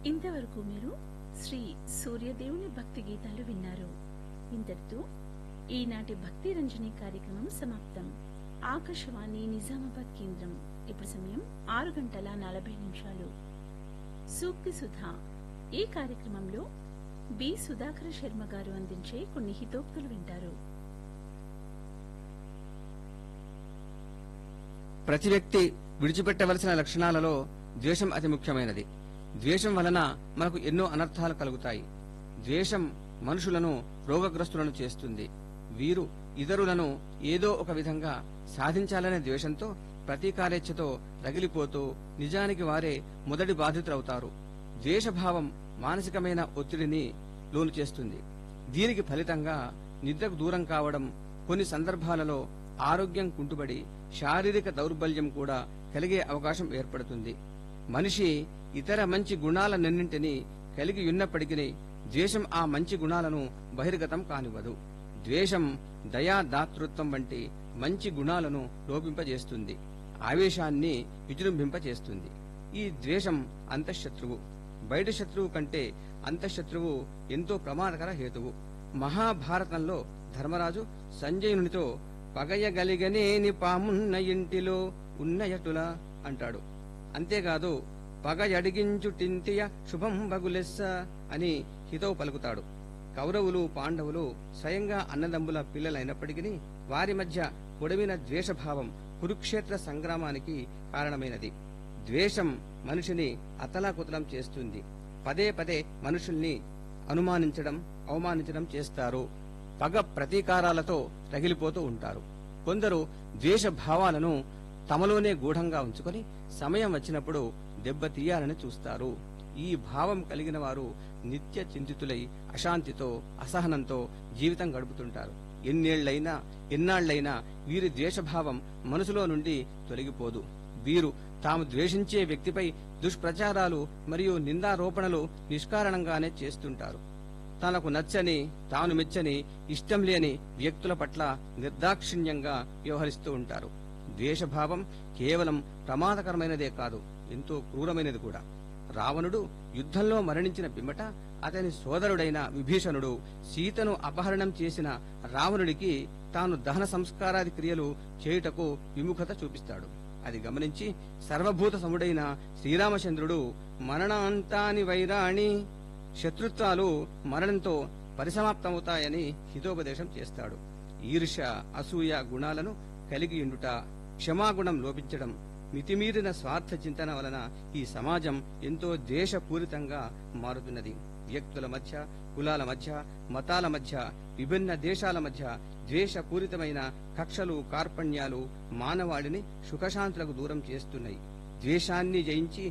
ఇంతవరకు మీరు శ్రీ సూర్యదేవుని భక్తి గీతాలు విన్నారు ఇంతటితో ఈనాటి భక్తి రంజని కార్యక్రమం సమాప్తం ఆకాశవాణి నిజామాబాద్ కేంద్రం ఇప్పుడు సమయం ఆరు గంటల నలభై నిమిషాలు సూక్తి సుధా ఈ కార్యక్రమంలో బి సుధాకర శర్మ గారు అందించే కొన్ని హితోక్తులు వింటారు ప్రతి వ్యక్తి విడిచిపెట్టవలసిన లక్షణాలలో ద్వేషం అతి ముఖ్యమైనది ద్వేషం వలన మనకు ఎన్నో అనర్థాలు కలుగుతాయి ద్వేషం మనుషులను రోగగ్రస్తులను చేస్తుంది వీరు ఇతరులను ఏదో ఒక విధంగా సాధించాలనే ద్వేషంతో ప్రతీకారేచ్ఛతో రగిలిపోతూ నిజానికి వారే మొదటి బాధితులవుతారు ద్వేషభావం మానసికమైన ఒత్తిడిని లోను చేస్తుంది దీనికి ఫలితంగా నిద్రకు దూరం కావడం కొన్ని సందర్భాలలో ఆరోగ్యం కుంటుబడి శారీరక దౌర్బల్యం కూడా కలిగే అవకాశం ఏర్పడుతుంది మనిషి ఇతర మంచి గుణాలన్నింటినీ కలిగి ఉన్నప్పటికీ ద్వేషం ఆ మంచి గుణాలను బహిర్గతం కానివ్వదు ద్వేషం దయా దాతృత్వం వంటి మంచి గుణాలను లోపింపజేస్తుంది ఆవేశాన్ని విజృంభింపజేస్తుంది ఈ ద్వేషం అంతఃశత్రువు బయట శత్రువు కంటే అంతఃశత్రువు ఎంతో ప్రమాదకర హేతువు మహాభారతంలో ధర్మరాజు సంజయునితో పగయగలిగనేని పామున్న ఇంటిలో ఉన్నయటులా అంటాడు అంతేకాదు పగయడిగించుటింతియ శుభం బగులెస్స అని హితవు పలుకుతాడు కౌరవులు పాండవులు స్వయంగా అన్నదమ్ముల పిల్లలైనప్పటికీ వారి మధ్య పొడవిన ద్వేషభావం కురుక్షేత్ర సంగ్రామానికి కారణమైనది ద్వేషం మనిషిని అతలాకుతలం చేస్తుంది పదే పదే మనుషుల్ని అనుమానించడం అవమానించడం చేస్తారు పగ ప్రతీకారాలతో రగిలిపోతూ ఉంటారు కొందరు ద్వేష భావాలను తమలోనే గూఢంగా ఉంచుకొని సమయం వచ్చినప్పుడు దెబ్బతీయాలని చూస్తారు ఈ భావం కలిగిన వారు నిత్య చింతితులై అశాంతితో అసహనంతో జీవితం గడుపుతుంటారు ఎన్నేళ్లైనా ఎన్నాళ్లైనా వీరి ద్వేషభావం మనసులో నుండి తొలగిపోదు వీరు తాము ద్వేషించే వ్యక్తిపై దుష్ప్రచారాలు మరియు నిందారోపణలు నిష్కారణంగానే చేస్తుంటారు తనకు నచ్చని తాను మెచ్చని ఇష్టం లేని వ్యక్తుల పట్ల నిర్దాక్షిణ్యంగా వ్యవహరిస్తూ ఉంటారు ద్వేషభావం కేవలం ప్రమాదకరమైనదే కాదు ఎంతో క్రూరమైనది కూడా రావణుడు యుద్ధంలో మరణించిన పిమ్మట అతని సోదరుడైన విభీషణుడు సీతను అపహరణం చేసిన రావణుడికి తాను దహన సంస్కారాది క్రియలు చేయుటకు విముఖత చూపిస్తాడు అది గమనించి సర్వభూత సముడైన శ్రీరామచంద్రుడు మరణాంతాని వైరాణి శత్రుత్వాలు మరణంతో పరిసమాప్తమవుతాయని హితోపదేశం చేస్తాడు ఈర్ష అసూయ గుణాలను కలిగియుండుట క్షమాగుణం లోపించడం మితిమీరిన స్వార్థ చింతన వలన ఈ సమాజం ఎంతో ద్వేషపూరితంగా మారుతున్నది వ్యక్తుల మధ్య కులాల మధ్య మతాల మధ్య విభిన్న దేశాల మధ్య ద్వేషపూరితమైన కక్షలు కార్పణ్యాలు మానవాళిని సుఖశాంతులకు దూరం చేస్తున్నాయి ద్వేషాన్ని జయించి